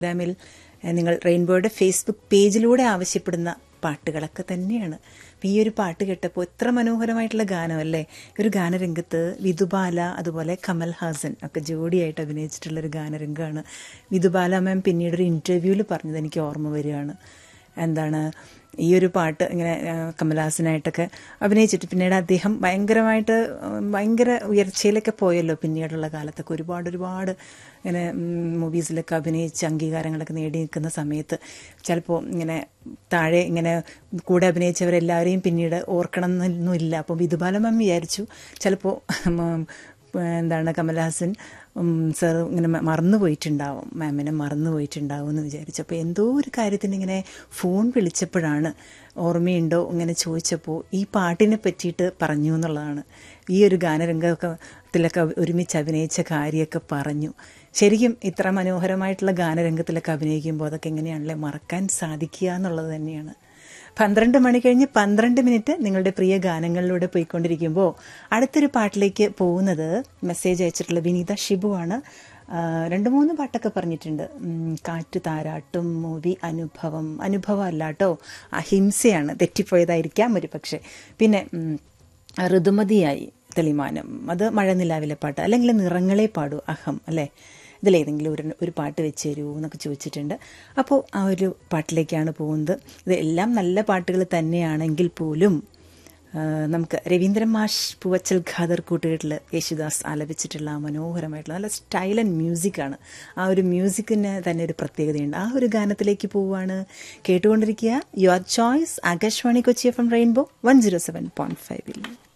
പ്രോഗ്രാമിൽ ഏഹ്, നിങ്ങൾ റെയിൻബോയുടെ ഫേസ്ബുക്ക് പേജിലൂടെ ആവശ്യപ്പെടുന്ന പാട്ടുകളൊക്കെ തന്നെയാണ് അപ്പം ഈ ഒരു പാട്ട് കേട്ടപ്പോൾ എത്ര മനോഹരമായിട്ടുള്ള ഗാനമല്ലേ ഈ ഒരു ഗാനരംഗത്ത് വിധുബാല അതുപോലെ കമൽ ഹാസൻ ഒക്കെ ജോഡിയായിട്ട് അഭിനയിച്ചിട്ടുള്ള ഒരു ഗാനരംഗമാണ് വിധുബാല മാം പിന്നീട് ഒരു ഇൻ്റർവ്യൂവിൽ പറഞ്ഞത് എനിക്ക് ഓർമ്മ വരികയാണ് എന്താണ് ഈ ഒരു പാട്ട് ഇങ്ങനെ ആ, കമലഹാസനായിട്ടൊക്കെ അഭിനയിച്ചിട്ട് പിന്നീട് അദ്ദേഹം ഭയങ്കരമായിട്ട് ഉം, ഭയങ്കര ഉയർച്ചയിലൊക്കെ പോയല്ലോ പിന്നീടുള്ള കാലത്തൊക്കെ ഒരുപാട് ഒരുപാട് ഇങ്ങനെ മൂവീസിലൊക്കെ അഭിനയിച്ച് അംഗീകാരങ്ങളൊക്കെ നേടി നിൽക്കുന്ന സമയത്ത് ചിലപ്പോൾ ഇങ്ങനെ താഴെ ഇങ്ങനെ കൂടെ അഭിനയിച്ചവരെല്ലാവരെയും പിന്നീട് ഓർക്കണം എന്നൊന്നുമില്ല അപ്പോൾ വിധുബാലമ്മ വിചാരിച്ചു ചിലപ്പോൾ എന്താണ് കമൽഹാസൻ സർ ഇങ്ങനെ മ- മറന്നു പോയിട്ടുണ്ടാവും മാമിനെ മറന്നു പോയിട്ടുണ്ടാവും എന്ന് വിചാരിച്ചു അപ്പോൾ എന്തോ ഒരു കാര്യത്തിന് ഇങ്ങനെ ഫോൺ വിളിച്ചപ്പോഴാണ് ഓർമ്മയുണ്ടോ ഇങ്ങനെ ചോദിച്ചപ്പോൾ ഈ പാട്ടിനെ പറ്റിയിട്ട് പറഞ്ഞു എന്നുള്ളതാണ് ഈ ഒരു ഗാനരംഗത്തിലൊക്കെ ഒരുമിച്ച് അഭിനയിച്ച കാര്യമൊക്കെ പറഞ്ഞു ശരിക്കും ഇത്ര മനോഹരമായിട്ടുള്ള ഗാനരംഗത്തിലൊക്കെ അഭിനയിക്കുമ്പോൾ അതൊക്കെ എങ്ങനെയാണല്ലേ മറക്കാൻ സാധിക്കുക എന്നുള്ളത് തന്നെയാണ് പന്ത്രണ്ട് മണി കഴിഞ്ഞ് പന്ത്രണ്ട് മിനിറ്റ് നിങ്ങളുടെ പ്രിയ ഗാനങ്ങളിലൂടെ പോയിക്കൊണ്ടിരിക്കുമ്പോൾ അടുത്തൊരു പാട്ടിലേക്ക് പോകുന്നത് മെസ്സേജ് അയച്ചിട്ടുള്ള വിനീത ഷിബു ആണ് ആ, രണ്ട് മൂന്ന് പാട്ടൊക്കെ പറഞ്ഞിട്ടുണ്ട് ഉം, കാറ്റ് താരാട്ടും മൂവി അനുഭവം അനുഭവം അല്ല കേട്ടോ അഹിംസയാണ് തെറ്റിപ്പോയതായിരിക്കാം ഒരു പക്ഷേ പിന്നെ ഉം, ഋതുമതിയായി തെളിമാനം അത് മഴനിലാവിലെ പാട്ട് അല്ലെങ്കിൽ നിറങ്ങളെ പാടൂ അഹം അല്ലേ ഇതിലേതെങ്കിലും ഒരു ഒരു പാട്ട് വെച്ച് തരൂ എന്നൊക്കെ ചോദിച്ചിട്ടുണ്ട് അപ്പോൾ ആ ഒരു പാട്ടിലേക്കാണ് പോകുന്നത് ഇത് എല്ലാം നല്ല പാട്ടുകൾ തന്നെയാണെങ്കിൽ പോലും ആ, നമുക്ക് രവീന്ദ്രൻ മാഷ് പൂവച്ചൽ ഖാദർ കൂട്ടുകെട്ടിൽ യേശുദാസ് ആലപിച്ചിട്ടുള്ള ആ മനോഹരമായിട്ടുള്ള നല്ല സ്റ്റൈൽ ആൻഡ് മ്യൂസിക്കാണ് ആ ഒരു മ്യൂസിക്കിന് തന്നെ ഒരു പ്രത്യേകതയുണ്ട് ആ ഒരു ഗാനത്തിലേക്ക് പോവുകയാണ് കേട്ടുകൊണ്ടിരിക്കുക your choice Akashvani Kochi F M rainbow one zero seven point ഫൈവിൽ